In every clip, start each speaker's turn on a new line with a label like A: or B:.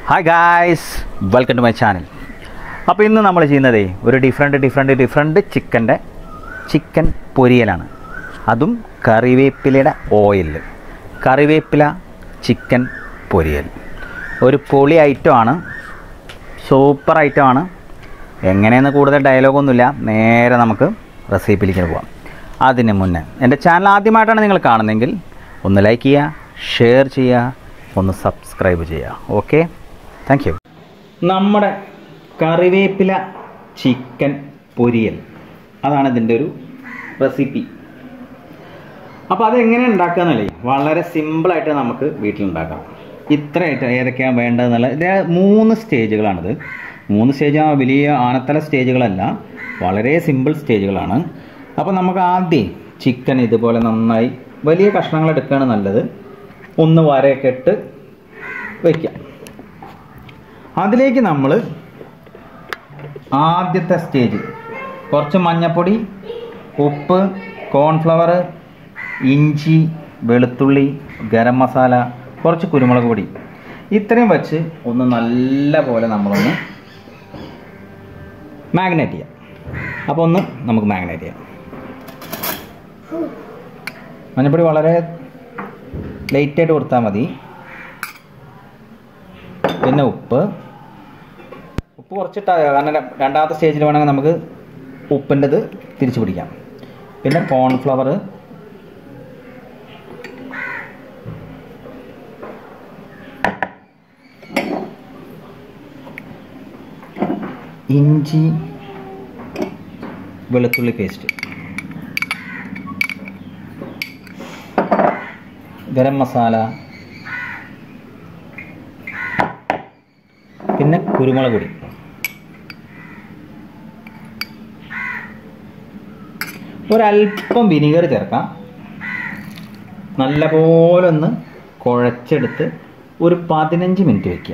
A: hi guys welcome to my channel അപ്പോൾ ഇന്ന് നമ്മൾ ചെയ്യുന്നതേ ഒരു ഡിഫറെൻറ്റ് ഡിഫറെൻറ്റ് ഡിഫറെൻറ്റ് ചിക്കൻ്റെ ചിക്കൻ പൊരിയലാണ് അതും കറിവേപ്പിലയുടെ ഓയിൽ കറിവേപ്പില ചിക്കൻ പൊരിയൽ ഒരു പൊളി ഐറ്റമാണ് സൂപ്പർ ഐറ്റമാണ് എങ്ങനെയെന്ന് കൂടുതൽ ഡയലോഗൊന്നുമില്ല നേരെ നമുക്ക് റെസിപ്പിയിലേക്ക് പോകാം അതിന് മുന്നേ എൻ്റെ ചാനൽ ആദ്യമായിട്ടാണ് നിങ്ങൾ കാണുന്നതെങ്കിൽ ഒന്ന് ലൈക്ക് ചെയ്യുക ഷെയർ ചെയ്യുക ഒന്ന് സബ്സ്ക്രൈബ് ചെയ്യുക ഓക്കെ താങ്ക് യു നമ്മുടെ കറിവേപ്പില ചിക്കൻ പൊരിയൽ അതാണ് ഇതിൻ്റെ ഒരു റെസിപ്പി അപ്പോൾ അതെങ്ങനെ ഉണ്ടാക്കുക എന്നല്ലേ വളരെ സിമ്പിളായിട്ട് നമുക്ക് വീട്ടിലുണ്ടാക്കാം ഇത്രയായിട്ട് ഏതൊക്കെയാണ് വേണ്ടതെന്നുള്ള ഇതിന് മൂന്ന് സ്റ്റേജുകളാണിത് മൂന്ന് സ്റ്റേജ് വലിയ ആനത്തല സ്റ്റേജുകളല്ല വളരെ സിമ്പിൾ സ്റ്റേജുകളാണ് അപ്പോൾ നമുക്ക് ആദ്യം ചിക്കൻ ഇതുപോലെ നന്നായി വലിയ കഷ്ണങ്ങൾ എടുക്കുകയാണ് നല്ലത് ഒന്ന് വരയൊക്കെ ഇട്ട് വയ്ക്കാം അതിലേക്ക് നമ്മൾ ആദ്യത്തെ സ്റ്റേജ് കുറച്ച് മഞ്ഞൾപ്പൊടി ഉപ്പ് കോൺഫ്ലവർ ഇഞ്ചി വെളുത്തുള്ളി ഗരം മസാല കുറച്ച് കുരുമുളക് പൊടി ഇത്രയും വെച്ച് ഒന്ന് നല്ല പോലെ നമ്മളൊന്ന് മാഗ്നേറ്റ് ചെയ്യാം അപ്പോൾ ഒന്ന് നമുക്ക് മാഗ്നേറ്റ് ചെയ്യാം മഞ്ഞൾപ്പൊടി വളരെ ലൈറ്റായിട്ട് കൊടുത്താൽ മതി പിന്നെ ഉപ്പ് ഉപ്പ് കുറച്ചിട്ടാ കാരണം ര- രണ്ടാമത്തെ സ്റ്റേജിൽ വേണമെങ്കിൽ നമുക്ക് ഉപ്പിൻ്റെത് തിരിച്ചു പിടിക്കാം പിന്നെ കോൺഫ്ലവർ ഇഞ്ചി വെളുത്തുള്ളി പേസ്റ്റ് ഗരം മസാല പിന്നെ കുരുമുളക് പൊടി ഒരല്പം വിനിഗർ ചേർക്കാം നല്ലപോലെ ഒന്ന് കുഴച്ചെടുത്ത് ഒരു പതിനഞ്ച് മിനിറ്റ് വയ്ക്കുക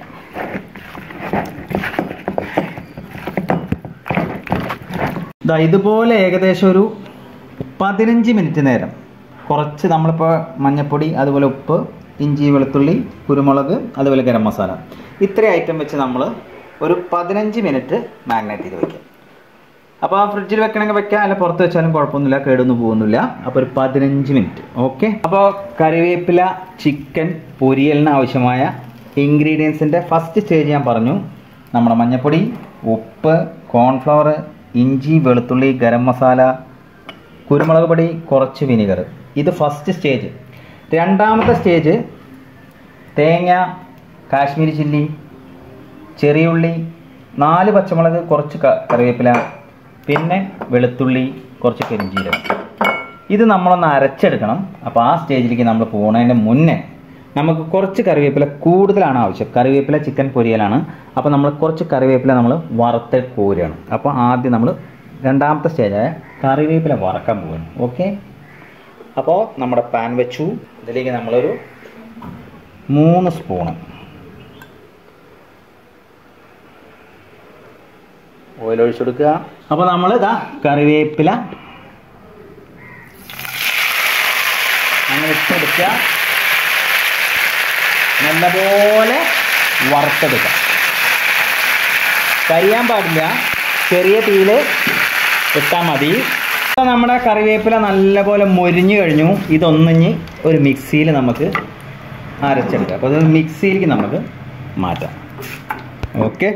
A: ദാ ഇതുപോലെ ഏകദേശം ഒരു പതിനഞ്ച് മിനിറ്റ് നേരം കുറച്ച് നമ്മളിപ്പോൾ മഞ്ഞൾപ്പൊടി അതുപോലെ ഉപ്പ് ഇഞ്ചി വെളുത്തുള്ളി കുരുമുളക് അതുപോലെ ഗരം മസാല ഇത്രയും ഐറ്റം വെച്ച് നമ്മൾ ഒരു പതിനഞ്ച് മിനിറ്റ് മാഗ്നേറ്റ് ചെയ്ത് വെക്കാം അപ്പോൾ ആ ഫ്രിഡ്ജിൽ വെക്കണമെങ്കിൽ വെക്കാം അല്ല പുറത്ത് വെച്ചാലും കുഴപ്പമൊന്നുമില്ല കേടൊന്നും പോകുന്നില്ല അപ്പോൾ ഒരു പതിനഞ്ച് മിനിറ്റ് ഓക്കെ അപ്പോൾ കറിവേപ്പില ചിക്കൻ പൊരിയലിന് ആവശ്യമായ ഇൻഗ്രീഡിയൻസിൻ്റെ ഫസ്റ്റ് സ്റ്റേജ് ഞാൻ പറഞ്ഞു നമ്മുടെ മഞ്ഞൾപ്പൊടി ഉപ്പ് കോൺഫ്ലവർ ഇഞ്ചി വെളുത്തുള്ളി ഗരം മസാല കുരുമുളക് പൊടി കുറച്ച് വിനിഗർ ഇത് ഫസ്റ്റ് സ്റ്റേജ് രണ്ടാമത്തെ സ്റ്റേജ് തേങ്ങ കാശ്മീരി ചില്ലി ചെറിയുള്ളി നാല് പച്ചമുളക് കുറച്ച് ക- കറിവേപ്പില പിന്നെ വെളുത്തുള്ളി കുറച്ച് പെരിഞ്ചീരകം ഇത് നമ്മളൊന്ന് അരച്ചെടുക്കണം അപ്പോൾ ആ സ്റ്റേജിലേക്ക് നമ്മൾ പോകുന്നതിൻ്റെ മുന്നേ നമുക്ക് കുറച്ച് കറിവേപ്പില കൂടുതലാണ് ആവശ്യം കറിവേപ്പില ചിക്കൻ പൊരിയലാണ് അപ്പോൾ നമ്മൾ കുറച്ച് കറിവേപ്പില നമ്മൾ വറുത്ത് കോരുകയാണ് അപ്പോൾ ആദ്യം നമ്മൾ രണ്ടാമത്തെ സ്റ്റേജായ കറിവേപ്പില വറക്കാൻ പോവുകയാണ് ഓക്കെ അപ്പോൾ നമ്മുടെ പാൻ വെച്ചു ഇതിലേക്ക് നമ്മളൊരു മൂന്ന് സ്പൂണ് ഓയിൽ ഒഴിച്ചു കൊടുക്കുക അപ്പോൾ നമ്മൾ ഇതാ കറിവേപ്പില അങ്ങനെ ഇട്ടെടുക്കുക നല്ലപോലെ വറുത്തെടുക്കുക കരിയാൻ പാടില്ല ചെറിയ തീയിൽ ഇട്ടാൽ മതി ഇപ്പോൾ നമ്മുടെ കറിവേപ്പില നല്ലപോലെ മൊരിഞ്ഞു കഴിഞ്ഞു ഇതൊന്നിഞ്ഞ് ഒരു മിക്സിയിൽ നമുക്ക് അരച്ചെടുക്കാം അപ്പോൾ ഇത് മിക്സിയിലേക്ക് നമുക്ക് മാറ്റാം ഓക്കെ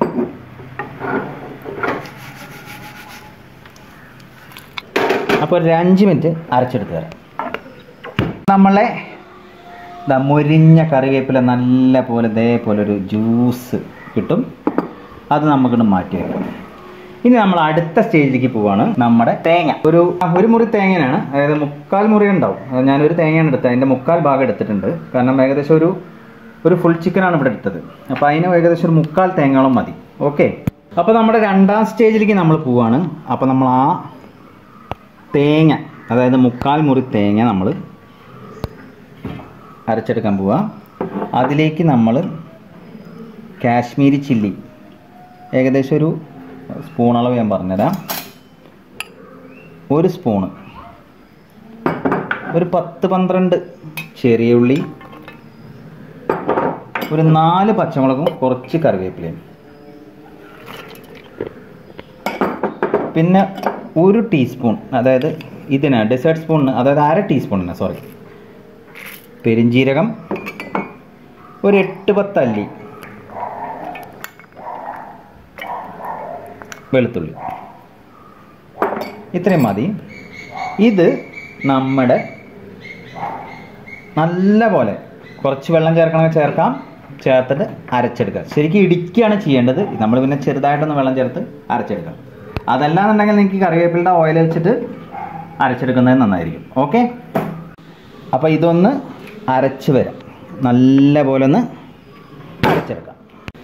A: അപ്പോൾ ഒരു അഞ്ച് മിനിറ്റ് അരച്ചെടുത്ത് തരാം നമ്മളെ ദാ മൊരിഞ്ഞ കറിവേപ്പില നല്ല പോലെ ഇതേപോലെ ഒരു ജ്യൂസ് കിട്ടും അത് നമുക്കിട്ട് മാറ്റി വെക്കാം ഇനി നമ്മൾ അടുത്ത സ്റ്റേജിലേക്ക് പോവാണ് നമ്മുടെ തേങ്ങ ഒരു ഒരു മുറി തേങ്ങയാണ് അതായത് മുക്കാൽ മുറി ഉണ്ടാവും അത് ഞാനൊരു തേങ്ങയാണ് എടുത്തത് അതിൻ്റെ മുക്കാൽ ഭാഗം എടുത്തിട്ടുണ്ട് കാരണം ഏകദേശം ഒരു ഒരു ഫുൾ ചിക്കനാണ് ഇവിടെ എടുത്തത് അപ്പോൾ അതിന് ഏകദേശം ഒരു മുക്കാൽ തേങ്ങയോളം മതി ഓക്കെ അപ്പോൾ നമ്മുടെ രണ്ടാം സ്റ്റേജിലേക്ക് നമ്മൾ പോവാണ് അപ്പോൾ നമ്മൾ ആ തേങ്ങ അതായത് മുക്കാൽ മുറി തേങ്ങ നമ്മൾ അരച്ചെടുക്കാൻ പോവുക അതിലേക്ക് നമ്മൾ കാശ്മീരി ചില്ലി ഏകദേശം ഒരു സ്പൂൺ അളവ് ഞാൻ പറഞ്ഞുതരാം ഒരു സ്പൂണ് ഒരു പത്ത് പന്ത്രണ്ട് ചെറിയ ഉള്ളി ഒരു നാല് പച്ചമുളകും കുറച്ച് കറിവേപ്പിലയും പിന്നെ ഒരു ടീസ്പൂൺ അതായത് ഇതിന് ഡെസേർട്ട് സ്പൂണിന് അതായത് അര ടീസ്പൂണിന് സോറി പെരിഞ്ജീരകം ഒരു എട്ട് പത്ത് അല്ലി വെളുത്തുള്ളി ഇത്രയും മതി ഇത് നമ്മുടെ നല്ല പോലെ കുറച്ച് വെള്ളം ചേർക്കണമെങ്കിൽ ചേർക്കാം ചേർത്തിട്ട് അരച്ചെടുക്കുക ശരിക്കും ഇടിക്കുകയാണ് ചെയ്യേണ്ടത് നമ്മൾ പിന്നെ ചെറുതായിട്ടൊന്ന് വെള്ളം ചേർത്ത് അരച്ചെടുക്കാം അതല്ലാന്നുണ്ടെങ്കിൽ നിങ്ങൾക്ക് കറിവേപ്പിലയുടെ ഓയിൽ വെച്ചിട്ട് അരച്ചെടുക്കുന്നത് നന്നായിരിക്കും ഓക്കെ അപ്പോൾ ഇതൊന്ന് അരച്ച് വരാം നല്ല പോലെ ഒന്ന് അരച്ചെടുക്കാം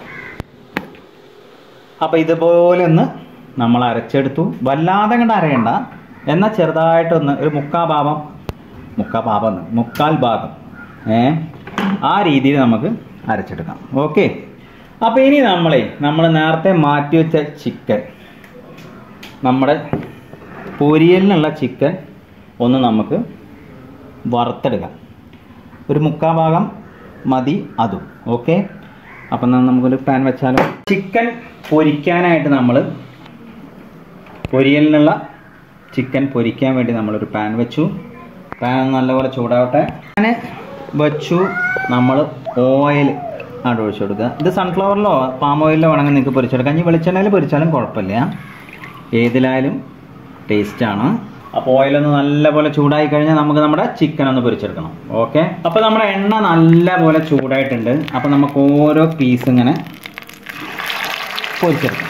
A: അപ്പോൾ ഇതുപോലെ ഒന്ന് നമ്മൾ അരച്ചെടുത്തു വല്ലാതെ കണ്ട് അരയണ്ട എന്നാൽ ചെറുതായിട്ടൊന്ന് ഒരു മുക്കാ ഭാഗം മുക്കാ ഭാഗം എന്ന്, മുക്കാൽ ഭാഗം ഏ ആ രീതിയിൽ നമുക്ക് അരച്ചെടുക്കാം ഓക്കെ അപ്പോൾ ഇനി നമ്മളെ നമ്മൾ നേരത്തെ മാറ്റി വെച്ച ചിക്കൻ നമ്മുടെ പൊരിയലിനുള്ള ചിക്കൻ ഒന്ന് നമുക്ക് വറുത്തെടുക്കാം ഒരു മുക്കാ ഭാഗം മതി അതും ഓക്കെ അപ്പം എന്നാൽ നമുക്കൊരു പാൻ വെച്ചാലോ ചിക്കൻ പൊരിക്കാനായിട്ട് നമ്മൾ പൊരിയലിനുള്ള ചിക്കൻ പൊരിക്കാൻ വേണ്ടി നമ്മളൊരു പാൻ വെച്ചു പാൻ നല്ലപോലെ ചൂടാവട്ടെ പാൻ വെച്ചു നമ്മൾ ഓയിൽ അവിടെ ഒഴിച്ചു കൊടുക്കുക ഇത് സൺഫ്ലവറിലോ പാം ഓയിലിലോ വേണമെങ്കിൽ നിങ്ങൾക്ക് പൊരിച്ചെടുക്കാം ഇനി വെളിച്ചെണ്ണയിൽ പൊരിച്ചാലും കുഴപ്പമില്ല ഏതിലായാലും ടേസ്റ്റാണ് അപ്പോൾ ഓയിലൊന്ന് നല്ലപോലെ ചൂടായി കഴിഞ്ഞാൽ നമുക്ക് നമ്മുടെ ചിക്കൻ ഒന്ന് പൊരിച്ചെടുക്കണം ഓക്കെ അപ്പോൾ നമ്മുടെ എണ്ണ നല്ലപോലെ ചൂടായിട്ടുണ്ട് അപ്പോൾ നമുക്ക് ഓരോ പീസ് ഇങ്ങനെ പൊരിച്ചെടുക്കാം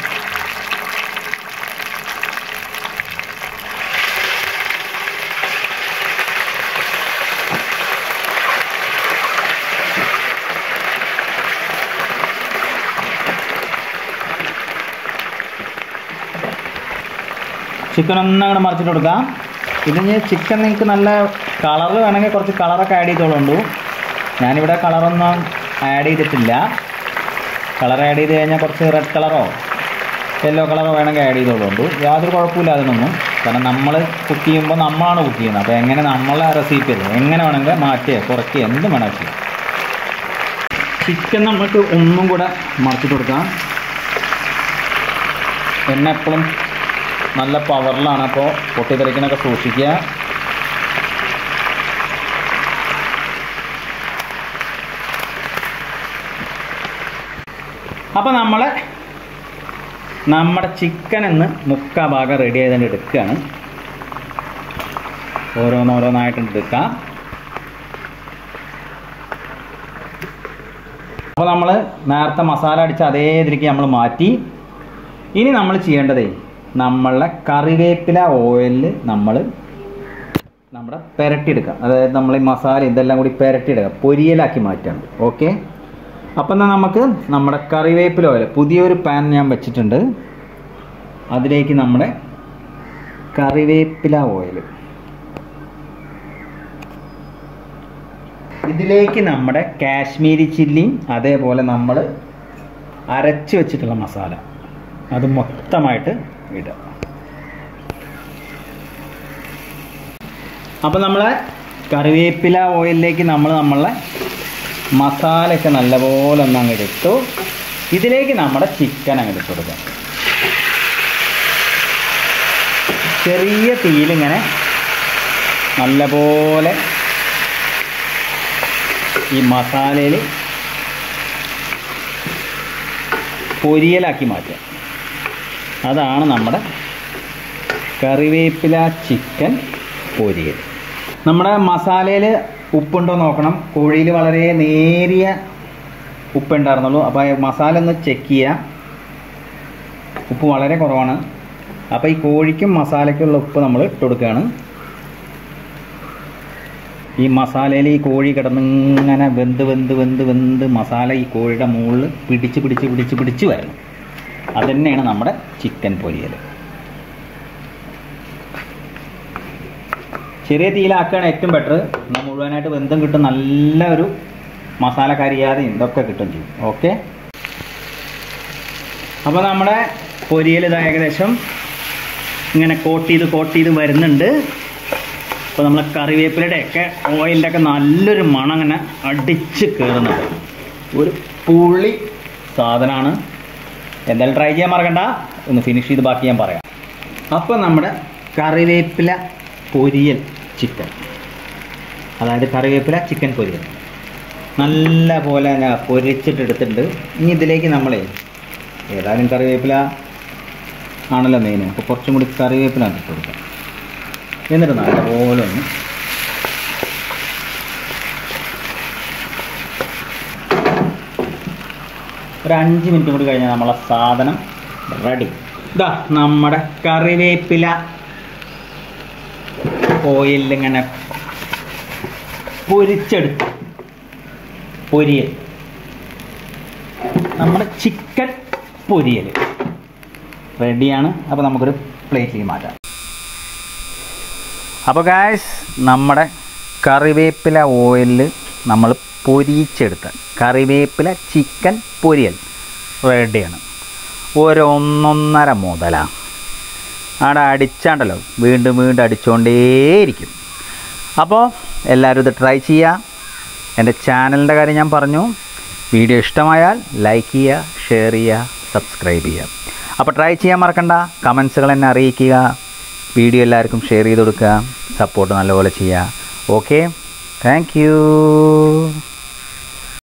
A: ചിക്കൻ ഒന്ന് അങ്ങോട്ട് മറിച്ചിട്ട് കൊടുക്കാം ഇതിന് ചിക്കൻ നിങ്ങൾക്ക് നല്ല കളർ വേണമെങ്കിൽ കുറച്ച് കളറൊക്കെ ആഡ് ചെയ്തോളുണ്ടു ഞാനിവിടെ കളറൊന്നും ആഡ് ചെയ്തിട്ടില്ല കളർ ആഡ് ചെയ്ത് കഴിഞ്ഞാൽ കുറച്ച് റെഡ് കളറോ യെല്ലോ കളറോ വേണമെങ്കിൽ ആഡ് ചെയ്തോളുണ്ട് യാതൊരു കുഴപ്പമില്ല അതിനൊന്നും കാരണം നമ്മൾ കുക്ക് ചെയ്യുമ്പോൾ നമ്മളാണ് കുക്ക് ചെയ്യുന്നത് അപ്പോൾ എങ്ങനെ നമ്മളെ റെസിപ്പി അല്ലേ എങ്ങനെ വേണമെങ്കിൽ മാറ്റുക കുറയ്ക്കുക എന്ത് വേണമെങ്കിൽ ചെയ്യാം ചിക്കൻ നമുക്ക് ഒന്നും കൂടെ മറിച്ചിട്ട് കൊടുക്കാം എണ്ണ എപ്പോഴും നല്ല പവറിലാണ് അപ്പോൾ പൊട്ടിത്തെറിക്കണൊക്കെ സൂക്ഷിക്കുക അപ്പോൾ നമ്മൾ നമ്മുടെ ചിക്കൻ എന്ന് മുക്കാ ഭാഗം റെഡി ആയതുകൊണ്ട് എടുക്കുകയാണ് ഓരോന്നോരോന്നായിട്ട് എടുക്കാം അപ്പോൾ നമ്മൾ നേരത്തെ മസാല അടിച്ച അതേ ഇതിലേക്ക് നമ്മൾ മാറ്റി ഇനി നമ്മൾ ചെയ്യേണ്ടതേ നമ്മളെ കറിവേപ്പില ഓയിലിൽ നമ്മൾ നമ്മുടെ പുരട്ടിയെടുക്കുക അതായത് നമ്മൾ ഈ മസാല ഇതെല്ലാം കൂടി പുരട്ടിയെടുക്കുക പൊരിയലാക്കി മാറ്റാണ് ഓക്കെ അപ്പം എന്നാൽ നമുക്ക് നമ്മുടെ കറിവേപ്പില ഓയിൽ പുതിയൊരു പാൻ ഞാൻ വെച്ചിട്ടുണ്ട് അതിലേക്ക് നമ്മുടെ കറിവേപ്പില ഓയിൽ ഇതിലേക്ക് നമ്മുടെ കാശ്മീരി ചില്ലിയും അതേപോലെ നമ്മൾ അരച്ച് വെച്ചിട്ടുള്ള മസാല അത് മൊത്തമായിട്ട് ഇടുക അപ്പോൾ നമ്മളെ കറിവേപ്പില ഓയിലിലേക്ക് നമ്മൾ നമ്മളെ മസാലയൊക്കെ നല്ലപോലെ ഒന്ന് അങ്ങോട്ട് ഇട്ടു ഇതിലേക്ക് നമ്മുടെ ചിക്കൻ അങ്ങോട്ട് ഇട്ട് കൊടുക്കാം ചെറിയ തീയിലിങ്ങനെ നല്ലപോലെ ഈ മസാലയിൽ പൊരിയലാക്കി മാറ്റുക അതാണ് നമ്മുടെ കറിവേപ്പില ചിക്കൻ പൊരിയൽ നമ്മുടെ മസാലയിൽ ഉപ്പുണ്ടോ നോക്കണം കോഴിയിൽ വളരെ നേരിയ ഉപ്പുണ്ടായിരുന്നുള്ളൂ അപ്പോൾ മസാല ഒന്ന് ചെക്ക് ചെയ്യുക ഉപ്പ് വളരെ കുറവാണ് അപ്പോൾ ഈ കോഴിക്കും മസാലയ്ക്കുള്ള ഉപ്പ് നമ്മൾ ഇട്ട് കൊടുക്കുകയാണ് ഈ മസാലയിൽ ഈ കോഴി കിടന്നിങ്ങനെ വെന്ത് വെന്ത് വെന്ത് വെന്ത് മസാല ഈ കോഴിയുടെ മുകളിൽ പിടിച്ച് പിടിച്ച് പിടിച്ച് പിടിച്ച് വരണം അതുതന്നെയാണ് നമ്മുടെ ചിക്കൻ പൊരിയൽ ചെറിയ തീയിലാക്കുകയാണ് ഏറ്റവും ബെറ്റർ എന്നാൽ മുഴുവനായിട്ട് വെന്തും കിട്ടും നല്ല ഒരു മസാല കരിയാതെ ഇതൊക്കെ കിട്ടും ചെയ്യും ഓക്കെ അപ്പോൾ നമ്മുടെ പൊരിയൽ ഇത് ഏകദേശം ഇങ്ങനെ കോട്ട് ചെയ്ത് കോട്ട് ചെയ്ത് വരുന്നുണ്ട് അപ്പോൾ നമ്മൾ കറിവേപ്പിലയുടെ ഒക്കെ ഓയിലിൻ്റെ ഒക്കെ നല്ലൊരു മണം അങ്ങനെ അടിച്ച് കയറുന്നുണ്ട് ഒരു പുളി സാധനമാണ് എന്തായാലും ട്രൈ ചെയ്യാൻ മറക്കണ്ട ഒന്ന് ഫിനിഷ് ചെയ്ത് ബാക്കി ഞാൻ പറയാം അപ്പോൾ നമ്മുടെ കറിവേപ്പില പൊരിയൽ ചിക്കൻ അതായത് കറിവേപ്പില ചിക്കൻ പൊരിയൽ നല്ല പോലെ ഞാൻ പൊരിച്ചിട്ടെടുത്തിട്ടുണ്ട് ഇനി ഇതിലേക്ക് നമ്മളെ ഏതായാലും കറിവേപ്പില ആണല്ലോ മെയിൻ അപ്പോൾ കുറച്ചും കൂടി കറിവേപ്പില ഇട്ട് കൊടുക്കാം എന്നിട്ട് നല്ലപോലെ ഒന്ന് ഒരു അഞ്ച് മിനിറ്റ് കൂടി കഴിഞ്ഞാൽ നമ്മളെ സാധനം റെഡി ഇതാ നമ്മുടെ കറിവേപ്പില ഓയിലിൽ ഇങ്ങനെ പൊരിച്ചെടുത്ത് പൊരിയൽ നമ്മുടെ ചിക്കൻ പൊരിയൽ റെഡിയാണ് അപ്പോൾ നമുക്കൊരു പ്ലേറ്റിലേക്ക് മാറ്റാം അപ്പോൾ ഗായ്സ് നമ്മുടെ കറിവേപ്പില ഓയിലിൽ നമ്മൾ പൊരിച്ചെടുത്ത കറിവേപ്പില ചിക്കൻ പൊരിയൽ റെഡിയാണ് ഒരു ഒന്നൊന്നര മുതലാണ് അവിടെ അടിച്ചാണ്ടല്ലോ വീണ്ടും വീണ്ടും അടിച്ചുകൊണ്ടേയിരിക്കും അപ്പോൾ എല്ലാവരും ഇത് ട്രൈ ചെയ്യുക എൻ്റെ ചാനലിൻ്റെ കാര്യം ഞാൻ പറഞ്ഞു വീഡിയോ ഇഷ്ടമായാൽ ലൈക്ക് ചെയ്യുക ഷെയർ ചെയ്യുക സബ്സ്ക്രൈബ് ചെയ്യുക അപ്പോൾ ട്രൈ ചെയ്യാൻ മറക്കണ്ട കമൻസുകൾ എന്നെ അറിയിക്കുക വീഡിയോ എല്ലാവർക്കും ഷെയർ ചെയ്ത് കൊടുക്കുക സപ്പോർട്ട് നല്ലപോലെ ചെയ്യുക ഓക്കെ താങ്ക് യു